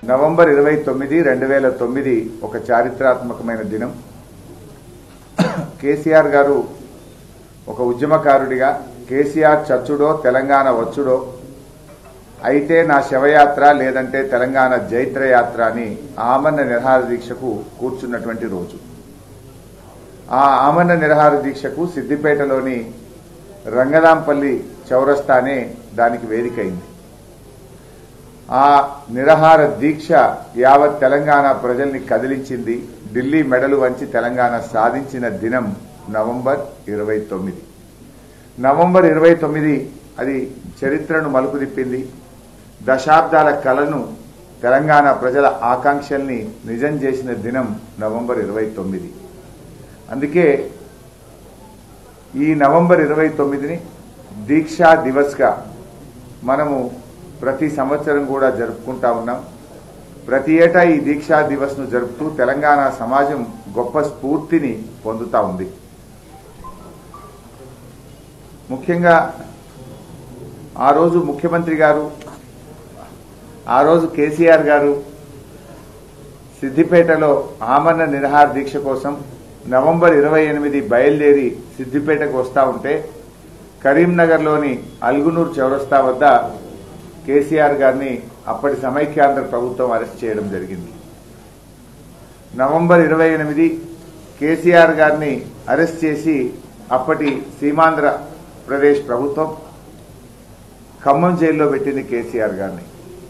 November ఇరవై తొమ్మిది రెండు వేల తొమ్మిది ఒక చారిత్రాత్మకమైన దినం కేసీఆర్ గారు ఒక ఉద్యమకారుడిగా కేసీఆర్ చచ్చుడో తెలంగాణ వచ్చుడో అయితే నా శవయాత్ర లేదంటే తెలంగాణ జైత్రయాత్ర అని ఆమరణ నిరహార దీక్షకు కూర్చున్నటువంటి రోజు ఆ ఆమరణ నిరహార దీక్షకు సిద్దిపేటలోని రంగనాంపల్లి చౌరస్తానే దానికి వేదికైంది ఆ నిరహార దీక్ష యావత్ తెలంగాణ ప్రజల్ని కదిలించింది ఢిల్లీ మెడలు వంచి తెలంగాణ సాధించిన దినం నవంబర్ ఇరవై తొమ్మిది నవంబర్ ఇరవై తొమ్మిది అది చరిత్రను మలుపు తిప్పింది దశాబ్దాల కలను తెలంగాణ ప్రజల ఆకాంక్షల్ని నిజం చేసిన దినం నవంబర్ ఇరవై తొమ్మిది అందుకే ఈ నవంబర్ ఇరవై తొమ్మిదిని దీక్షా దివస్గా మనము ప్రతి సంవత్సరం కూడా జరుపుకుంటా ఉన్నాం ప్రతి ఏటా ఈ దీక్షా దివస్ను జరుపుతూ తెలంగాణ సమాజం గొప్ప స్ఫూర్తిని పొందుతా ఉంది ముఖ్యంగా ఆ రోజు ముఖ్యమంత్రి గారు ఆ రోజు కేసీఆర్ గారు సిద్దిపేటలో ఆమరణ నిరహార దీక్ష కోసం నవంబర్ ఇరవై ఎనిమిది బయలుదేరి సిద్దిపేటకు వస్తా ఉంటే కరీంనగర్లోని అల్గునూర్ చౌరస్తా వద్ద కేసీఆర్ గారిని అప్పటి సమైక్యాంధ్ర ప్రభుత్వం అరెస్ట్ చేయడం జరిగింది నవంబర్ ఇరవై ఎనిమిది కేసీఆర్ గారిని అరెస్ట్ చేసి అప్పటి సీమాంధ్ర ప్రదేశ్ ప్రభుత్వం ఖమ్మం జైల్లో పెట్టింది కేసీఆర్ గారిని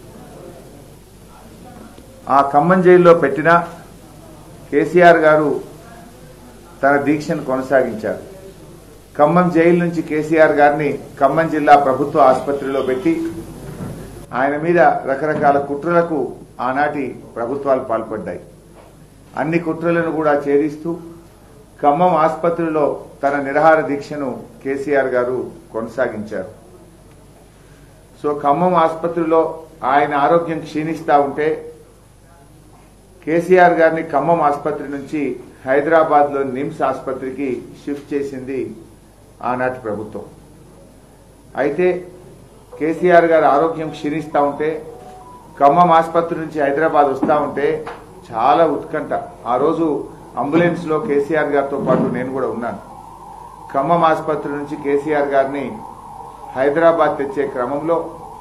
ఆ ఖమ్మం జైల్లో పెట్టిన కేసీఆర్ గారు తన దీక్షను కొనసాగించారు ఖమ్మం జైలు నుంచి కేసీఆర్ గారిని ఖమ్మం జిల్లా ప్రభుత్వ ఆసుపత్రిలో పెట్టి ఆయన మీద రకరకాల కుట్రలకు ఆనాటి ప్రభుత్వాలు పాల్పడ్డాయి అన్ని కుట్రలను కూడా ఛేదిస్తూ ఖమ్మం ఆసుపత్రిలో తన నిరహార దీక్షను కేసీఆర్ గారు కొనసాగించారు సో ఖమ్మం ఆసుపత్రిలో ఆయన ఆరోగ్యం క్షీణిస్తా ఉంటే కేసీఆర్ గారిని ఖమ్మం ఆసుపత్రి నుంచి హైదరాబాద్ లో నిమ్స్ ఆసుపత్రికి షిఫ్ట్ చేసింది ఆనాటి ప్రభుత్వం అయితే కేసీఆర్ గారి ఆరోగ్యం క్షీణిస్తా ఉంటే ఖమ్మం ఆసుపత్రి నుంచి హైదరాబాద్ వస్తా ఉంటే చాలా ఉత్కంఠ ఆ రోజు అంబులెన్స్ లో కేసీఆర్ గారితో పాటు నేను కూడా ఉన్నాను ఖమ్మం ఆసుపత్రి నుంచి కేసీఆర్ గారిని హైదరాబాద్ తెచ్చే క్రమంలో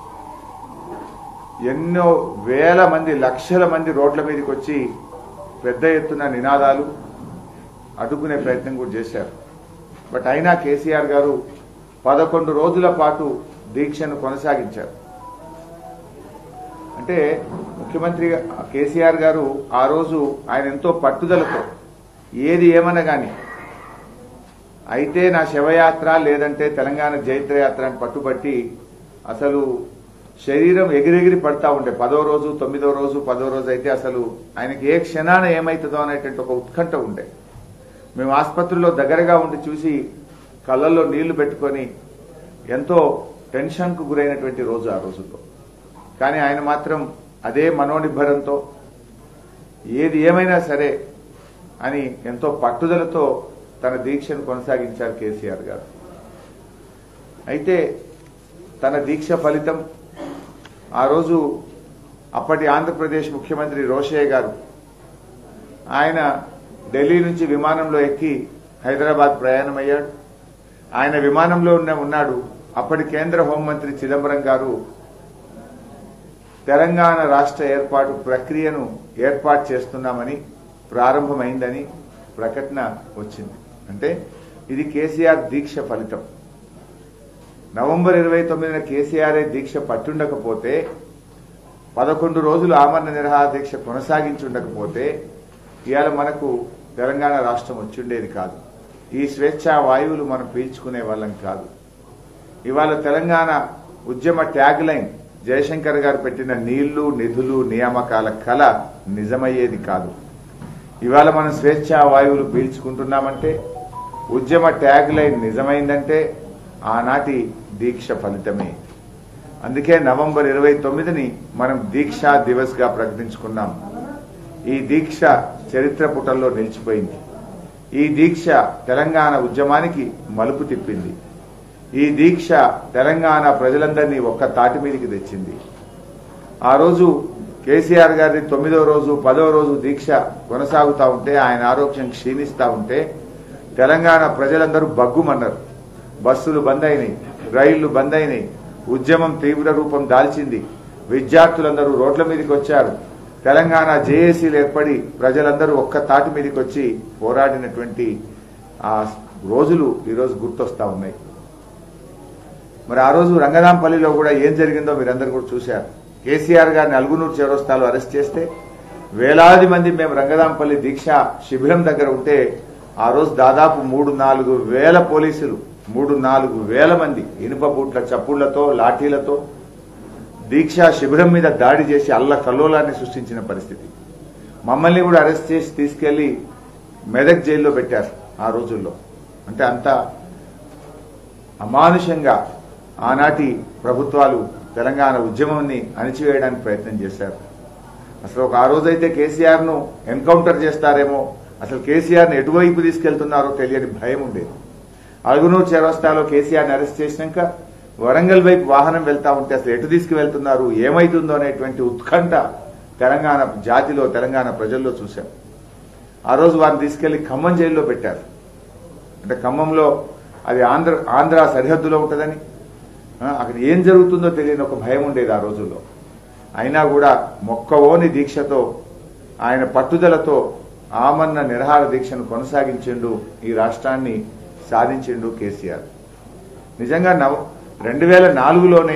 ఎన్నో వేల మంది లక్షల మంది రోడ్ల మీదకి వచ్చి పెద్ద ఎత్తున నినాదాలు అడ్డుకునే ప్రయత్నం కూడా చేశారు బట్ అయినా కేసీఆర్ గారు పదకొండు రోజుల పాటు దీక్షను కొనసాగించారు అంటే ముఖ్యమంత్రి కేసీఆర్ గారు ఆ రోజు ఆయన ఎంతో పట్టుదలతో ఏది ఏమన్నా గాని అయితే నా శవయాత్ర లేదంటే తెలంగాణ జైత్రయాత్ర అని పట్టుబట్టి అసలు శరీరం ఎగిరెగిరి పడతా ఉండే పదో రోజు తొమ్మిదో రోజు పదో రోజు అయితే అసలు ఆయనకి ఏ క్షణాన ఏమవుతుందో అనేటువంటి ఒక ఉత్కంఠ ఉండే మేము ఆసుపత్రిలో దగ్గరగా ఉండి చూసి కళ్ళల్లో నీళ్లు పెట్టుకొని ఎంతో టెన్షన్కు గురైనటువంటి రోజు ఆ రోజుల్లో కానీ ఆయన మాత్రం అదే మనోనిబ్బరంతో ఏది ఏమైనా సరే అని ఎంతో పట్టుదలతో తన దీక్షను కొనసాగించారు కేసీఆర్ గారు అయితే తన దీక్ష ఫలితం ఆ రోజు అప్పటి ఆంధ్రప్రదేశ్ ముఖ్యమంత్రి రోషయ్య గారు ఆయన ఢిల్లీ నుంచి విమానంలో ఎక్కి హైదరాబాద్ ప్రయాణమయ్యాడు ఆయన విమానంలో ఉన్న ఉన్నాడు అప్పటి కేంద్ర హోంమంత్రి చిదంబరం గారు తెలంగాణ రాష్ట్ర ఏర్పాటు ప్రక్రియను ఏర్పాటు చేస్తున్నామని ప్రారంభమైందని ప్రకటన వచ్చింది అంటే ఇది కేసీఆర్ దీక్ష ఫలితం నవంబర్ ఇరవై తొమ్మిదిన కేసీఆర్ఏ దీక్ష పట్టుండకపోతే పదకొండు రోజులు ఆమరణ నిరహార దీక్ష కొనసాగించుండకపోతే ఇవాళ మనకు తెలంగాణ రాష్ట్రం వచ్చిండేది కాదు ఈ స్వేచ్ఛా వాయువులు మనం పీల్చుకునే వాళ్ళం కాదు ఇవాళ తెలంగాణ ఉద్యమ ట్యాగ్ లైన్ జయశంకర్ గారు పెట్టిన నీళ్లు నిధులు నియామకాల కళ నిజమయ్యేది కాదు ఇవాళ మనం స్వేచ్ఛా వాయువులు పీల్చుకుంటున్నామంటే ఉద్యమ ట్యాగ్ లైన్ నిజమైందంటే ఆనాటి దీక్ష ఫలితమే అందుకే నవంబర్ ఇరవై తొమ్మిదిని మనం దీక్షా దివస్ గా ప్రకటించుకున్నాం ఈ దీక్ష చరిత్ర పుటల్లో నిలిచిపోయింది ఈ దీక్ష తెలంగాణ ఉద్యమానికి మలుపు తిప్పింది ఈ దీక్ష తెలంగాణ ప్రజలందరినీ ఒక్క తాటి మీదకి తెచ్చింది ఆ రోజు కేసీఆర్ గారి తొమ్మిదో రోజు పదో రోజు దీక్ష కొనసాగుతా ఉంటే ఆయన ఆరోగ్యం క్షీణిస్తా ఉంటే తెలంగాణ ప్రజలందరూ బగ్గుమన్నారు బస్సులు బంద్ అయినాయి రైళ్లు బంద్ అయినాయి ఉద్యమం తీవ్ర రూపం దాల్చింది విద్యార్థులందరూ రోడ్ల మీదకి వచ్చారు తెలంగాణ జేఏసీలు ఏర్పడి ప్రజలందరూ ఒక్క తాటి మీదకి వచ్చి పోరాడినటువంటి ఆ రోజులు ఈరోజు గుర్తొస్తా ఉన్నాయి మరి ఆ రోజు రంగనాంపల్లిలో కూడా ఏం జరిగిందో మీరందరూ కూడా చూశారు కేసీఆర్ గారిని అల్గునూరు చౌరస్తాలో అరెస్ట్ చేస్తే వేలాది మంది మేము రంగనాంపల్లి దీక్ష శిబిరం దగ్గర ఉంటే ఆ రోజు దాదాపు మూడు నాలుగు వేల పోలీసులు మూడు నాలుగు వేల మంది ఇనుప బూట్ల చప్పుళ్లతో లాఠీలతో దీక్షా శిబిరం మీద దాడి చేసి అల్ల కల్లోలాన్ని సృష్టించిన పరిస్థితి మమ్మల్ని కూడా అరెస్ట్ చేసి తీసుకెళ్లి మెదక్ జైల్లో పెట్టారు ఆ రోజుల్లో అంటే అంత అమానుషంగా ఆనాటి ప్రభుత్వాలు తెలంగాణ ఉద్యమాన్ని అణిచివేయడానికి ప్రయత్నం చేశారు అసలు ఒక ఆ రోజైతే కేసీఆర్ ను ఎన్కౌంటర్ చేస్తారేమో అసలు కేసీఆర్ ని ఎటువైపు తీసుకెళ్తున్నారో తెలియని భయం ఉండేది అలుగునూరు చౌరస్తాలో కేసీఆర్ ని అరెస్ట్ చేసినాక వరంగల్ వైపు వాహనం వెళ్తా ఉంటే అసలు ఎటు తీసుకువెళ్తున్నారు ఏమైతుందో అనేటువంటి ఉత్కంఠ తెలంగాణ జాతిలో తెలంగాణ ప్రజల్లో చూశాం ఆ రోజు వారిని తీసుకెళ్లి ఖమ్మం జైల్లో పెట్టారు అంటే ఖమ్మంలో అది ఆంధ్ర ఆంధ్ర సరిహద్దులో ఉంటుందని ఆ, అక్కడ ఏం జరుగుతుందో తెలియని ఒక భయం ఉండేది ఆ రోజుల్లో అయినా కూడా మొక్కవోని దీక్షతో ఆయన పట్టుదలతో ఆమన్న నిరహార దీక్షను కొనసాగించిండు ఈ రాష్ట్రాన్ని సాధించిండు కేసీఆర్ నిజంగా నవ రెండు వేల నాలుగులోనే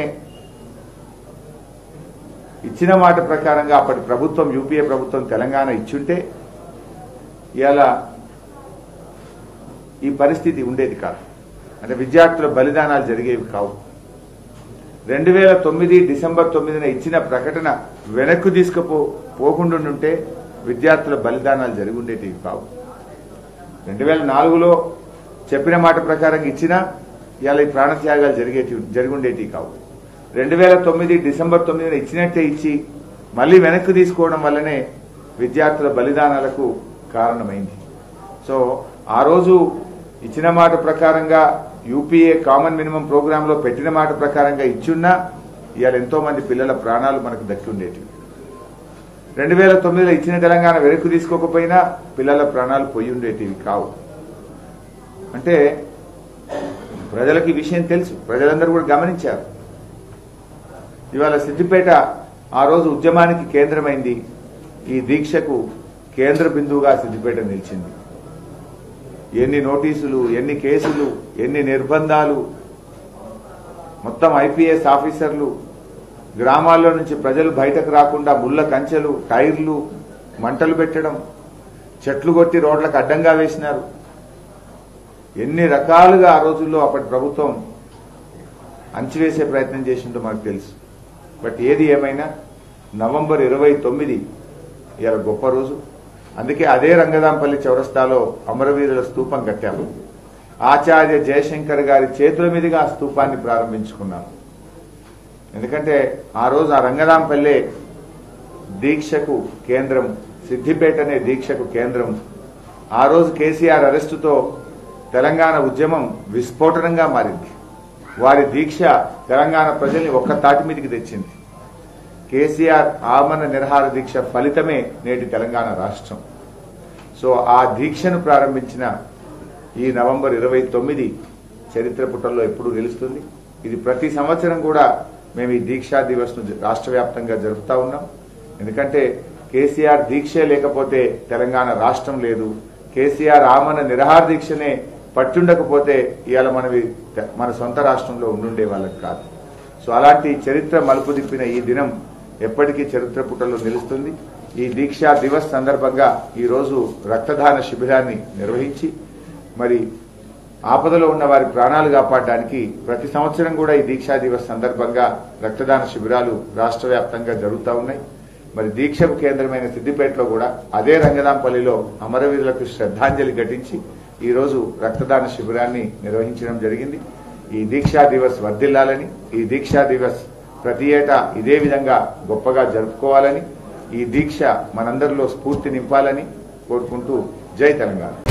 ఇచ్చిన మాట ప్రకారంగా అప్పటి ప్రభుత్వం యూపీఏ ప్రభుత్వం తెలంగాణ ఇచ్చుంటే ఇలా ఈ పరిస్థితి ఉండేది కాదు అంటే విద్యార్థుల బలిదానాలు జరిగేవి కావు రెండు వేల తొమ్మిది డిసెంబర్ తొమ్మిదిన ఇచ్చిన ప్రకటన వెనక్కు తీసుకుపో పోకుండా ఉంటే విద్యార్థుల బలిదానాలు జరిగి ఉండేటివి కావు రెండు వేల నాలుగులో చెప్పిన మాట ప్రకారం ఇచ్చినా ఇవాళ ఈ ప్రాణత్యాగాలు జరిగేటి జరిగుండేటివి కావు రెండు వేల తొమ్మిది డిసెంబర్ తొమ్మిదిన ఇచ్చినట్టే ఇచ్చి మళ్ళీ వెనక్కి తీసుకోవడం వల్లనే విద్యార్థుల బలిదానాలకు కారణమైంది సో ఆ రోజు ఇచ్చిన మాట ప్రకారంగా యూపీఏ కామన్ మినిమం ప్రోగ్రామ్ లో పెట్టిన మాట ప్రకారంగా ఇచ్చున్నా ఇవాళ ఎంతో మంది పిల్లల ప్రాణాలు మనకు దక్కి ఉండేటివి రెండు వేల తొమ్మిదిలో ఇచ్చిన తెలంగాణ వెనక్కి తీసుకోకపోయినా పిల్లల ప్రాణాలు పోయి ఉండేటివి కావు అంటే ప్రజలకు ఈ విషయం తెలుసు ప్రజలందరూ కూడా గమనించారు ఇవాళ సిద్దిపేట ఆ రోజు ఉద్యమానికి కేంద్రమైంది ఈ దీక్షకు కేంద్ర బిందువుగా సిద్దిపేట నిలిచింది ఎన్ని నోటీసులు ఎన్ని కేసులు ఎన్ని నిర్బంధాలు మొత్తం ఐపీఎస్ ఆఫీసర్లు గ్రామాల్లో నుంచి ప్రజలు బయటకు రాకుండా ముళ్ళ కంచెలు టైర్లు మంటలు పెట్టడం చెట్లు కొట్టి రోడ్లకు అడ్డంగా వేసినారు ఎన్ని రకాలుగా ఆ రోజుల్లో అప్పటి ప్రభుత్వం అంచివేసే ప్రయత్నం చేసిందో మనకు తెలుసు బట్ ఏది ఏమైనా నవంబర్ ఇరవై తొమ్మిది ఇవాళ గొప్ప రోజు అందుకే అదే రంగదాంపల్లి చౌరస్తాలో అమరవీరుల స్తూపం కట్టాము ఆచార్య జయశంకర్ గారి చేతుల మీదుగా ఆ స్తూపాన్ని ప్రారంభించుకున్నాము ఎందుకంటే ఆ రోజు ఆ రంగదాంపల్లె దీక్షకు కేంద్రం సిద్దిపేటనే దీక్షకు కేంద్రం ఆ రోజు కేసీఆర్ అరెస్టుతో తెలంగాణ ఉద్యమం విస్ఫోటనంగా మారింది వారి దీక్ష తెలంగాణ ప్రజల్ని ఒక్క తాటి మీదకి తెచ్చింది కేసీఆర్ ఆమరణ నిరహార దీక్ష ఫలితమే నేటి తెలంగాణ రాష్ట్రం సో ఆ దీక్షను ప్రారంభించిన ఈ నవంబర్ ఇరవై తొమ్మిది చరిత్ర పుటల్లో ఎప్పుడు నిలుస్తుంది ఇది ప్రతి సంవత్సరం కూడా మేము ఈ దీక్షా దివస్ ను రాష్ట్ర వ్యాప్తంగా జరుపుతా ఉన్నాం ఎందుకంటే కేసీఆర్ దీక్షే లేకపోతే తెలంగాణ రాష్ట్రం లేదు కేసీఆర్ ఆమరణ నిరహార దీక్షనే పట్టుండకపోతే ఇవాళ మనవి మన సొంత రాష్ట్రంలో ఉండుండే వాళ్ళకి కాదు సో అలాంటి చరిత్ర మలుపు తిప్పిన ఈ దినం ఎప్పటికీ చరిత్ర పుటల్లో నిలుస్తుంది ఈ దీక్షా దివస్ సందర్భంగా ఈ రోజు రక్తదాన శిబిరాన్ని నిర్వహించి మరి ఆపదలో ఉన్న వారి ప్రాణాలు కాపాడడానికి ప్రతి సంవత్సరం కూడా ఈ దీక్షా దివస్ సందర్భంగా రక్తదాన శిబిరాలు రాష్ట్ర వ్యాప్తంగా జరుగుతూ ఉన్నాయి మరి దీక్షకు కేంద్రమైన సిద్దిపేటలో కూడా అదే రంగనాంపల్లిలో అమరవీరులకు శ్రద్ధాంజలి ఘటించి ఈ రోజు రక్తదాన శిబిరాన్ని నిర్వహించడం జరిగింది ఈ దీక్షా దివస్ వర్ధిల్లాలని ఈ దీక్షా దివస్ ప్రతి ఏటా ఇదే విధంగా గొప్పగా జరుపుకోవాలని ఈ దీక్ష మనందరిలో స్ఫూర్తి నింపాలని కోరుకుంటూ జై తెలంగాణ